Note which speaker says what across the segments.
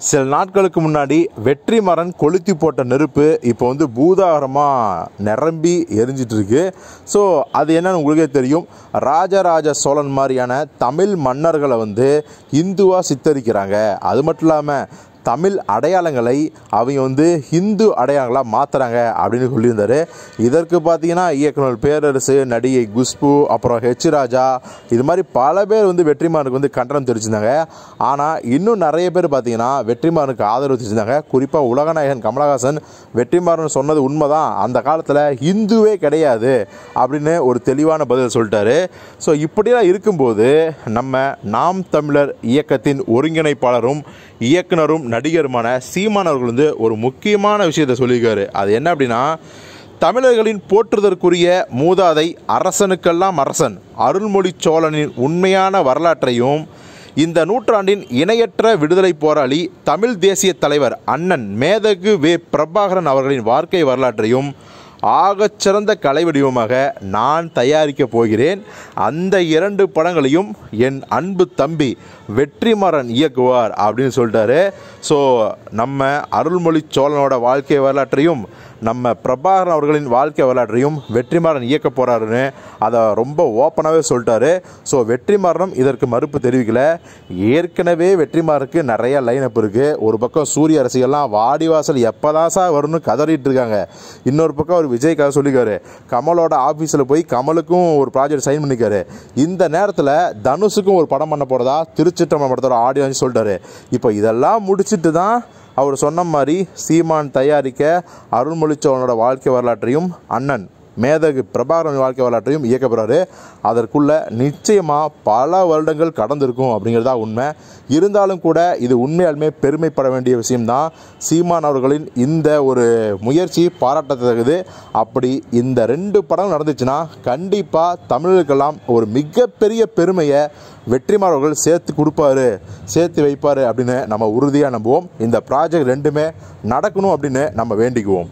Speaker 1: சில நாட்களுக்கு முன்னாடி வெற்றிமாறன் கொளுத்தி போட்ட நெருப்பு இப்போ வந்து பூதாகரமாக நிரம்பி எரிஞ்சிட்டு இருக்கு ஸோ அது என்னன்னு உங்களுக்கே தெரியும் ராஜராஜ சோழன் மாதிரியான தமிழ் மன்னர்களை வந்து இந்துவாக சித்தரிக்கிறாங்க அது மட்டும் இல்லாமல் தமிழ் அடையாளங்களை அவங்க வந்து ஹிந்து அடையாளங்களாக மாற்றுறாங்க அப்படின்னு சொல்லியிருந்தாரு இதற்கு பார்த்தீங்கன்னா இயக்குனர் பேரரசு நடிகை குஷ்பு அப்புறம் ஹெச் ராஜா இது மாதிரி பல பேர் வந்து வெற்றிமாறனுக்கு வந்து கண்டனம் தெரிவிச்சிருந்தாங்க ஆனால் இன்னும் நிறைய பேர் பார்த்தீங்கன்னா வெற்றிமாறனுக்கு ஆதரவு தெரிவிச்சிருந்தாங்க குறிப்பாக உலகநாயகன் கமலஹாசன் வெற்றிமாறன் சொன்னது உண்மைதான் அந்த காலத்தில் ஹிந்துவே கிடையாது அப்படின்னு ஒரு தெளிவான பதில் சொல்லிட்டாரு ஸோ இப்படியெல்லாம் இருக்கும்போது நம்ம நாம் தமிழர் இயக்கத்தின் ஒருங்கிணைப்பாளரும் இயக்குனரும் நடிகருமான சீமான் அவர்கள் வந்து ஒரு முக்கியமான விஷயத்தை சொல்லியிருக்காரு அது என்ன அப்படின்னா தமிழர்களின் போற்றுதற்குரிய மூதாதை அரசனுக்கெல்லாம் அரசன் அருள்மொழி சோழனின் உண்மையான வரலாற்றையும் இந்த நூற்றாண்டின் இணையற்ற விடுதலை போராளி தமிழ் தேசிய தலைவர் அண்ணன் மேதகு வே பிரபாகரன் அவர்களின் வாழ்க்கை வரலாற்றையும் ஆகச்சிறந்த கலை வடிவமாக நான் தயாரிக்கப் போகிறேன் அந்த இரண்டு படங்களையும் என் அன்பு தம்பி வெற்றிமாறன் இயக்குவார் அப்படின்னு சொல்லிட்டாரு ஸோ நம்ம அருள்மொழி சோழனோட வாழ்க்கை வரலாற்றையும் நம்ம பிரபாகரன் அவர்களின் வாழ்க்கை வரலாற்றையும் வெற்றிமாறன் இயக்க போகிறாருன்னு அதை ரொம்ப ஓப்பனாகவே சொல்லிட்டாரு ஸோ வெற்றிமாறனும் இதற்கு மறுப்பு தெரிவிக்கல ஏற்கனவே வெற்றிமாறனுக்கு நிறைய லைன் அப் இருக்குது ஒரு பக்கம் சூரிய அரசியல்லாம் வாடிவாசல் எப்போதான் சார் வரும்னு கதறிட்டு இருக்காங்க இன்னொரு பக்கம் அவர் விஜய் கதை சொல்லிக்காரு கமலோட ஆஃபீஸில் போய் கமலுக்கும் ஒரு ப்ராஜெக்ட் சைன் பண்ணிக்காரு இந்த நேரத்தில் தனுஷுக்கும் ஒரு படம் பண்ண போகிறதா திருச்சிற்றம்பலம் படத்தோட ஆடியோ சொல்லிட்டாரு இப்போ இதெல்லாம் முடிச்சிட்டு தான் அவர் சொன்ன மாதிரி சீமான் தயாரிக்க அருள்மொழி சோழனோட வாழ்க்கை வரலாற்றையும் அண்ணன் மேதகு பிரபாகரன் வாழ்க்கை வரலாற்றையும் இயக்க போகிறாரு அதற்குள்ள நிச்சயமாக பல வருடங்கள் கடந்திருக்கும் அப்படிங்கிறதா உண்மை இருந்தாலும் கூட இது உண்மையாலுமே பெருமைப்பட வேண்டிய விஷயம்தான் சீமான் அவர்களின் இந்த ஒரு முயற்சி பாராட்டத்தக்கது அப்படி இந்த ரெண்டு படம் நடந்துச்சுன்னா கண்டிப்பாக தமிழர்களுக்கெல்லாம் ஒரு மிகப்பெரிய பெருமையை வெற்றிமாறன் அவர்கள் சேர்த்து கொடுப்பாரு சேர்த்து வைப்பார் அப்படின்னு நம்ம உறுதியாக நம்புவோம் இந்த ப்ராஜெக்ட் ரெண்டுமே நடக்கணும் அப்படின்னு நம்ம வேண்டிக்குவோம்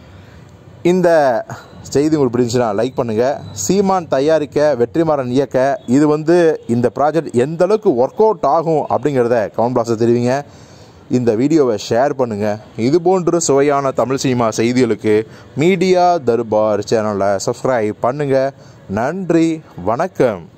Speaker 1: இந்த செய்தி உங்களுக்கு பிடிச்சுன்னா லைக் பண்ணுங்கள் சீமான் தயாரிக்க வெற்றிமாறன் இயக்க இது வந்து இந்த ப்ராஜெக்ட் எந்த அளவுக்கு ஒர்க் அவுட் ஆகும் அப்படிங்கிறத கமெண்ட் பாக்ஸில் தெரிவிங்க இந்த வீடியோவை ஷேர் பண்ணுங்கள் இது போன்று சுவையான தமிழ் சினிமா செய்திகளுக்கு மீடியா தர்பார் சேனலை சப்ஸ்கிரைப் பண்ணுங்கள் நன்றி வணக்கம்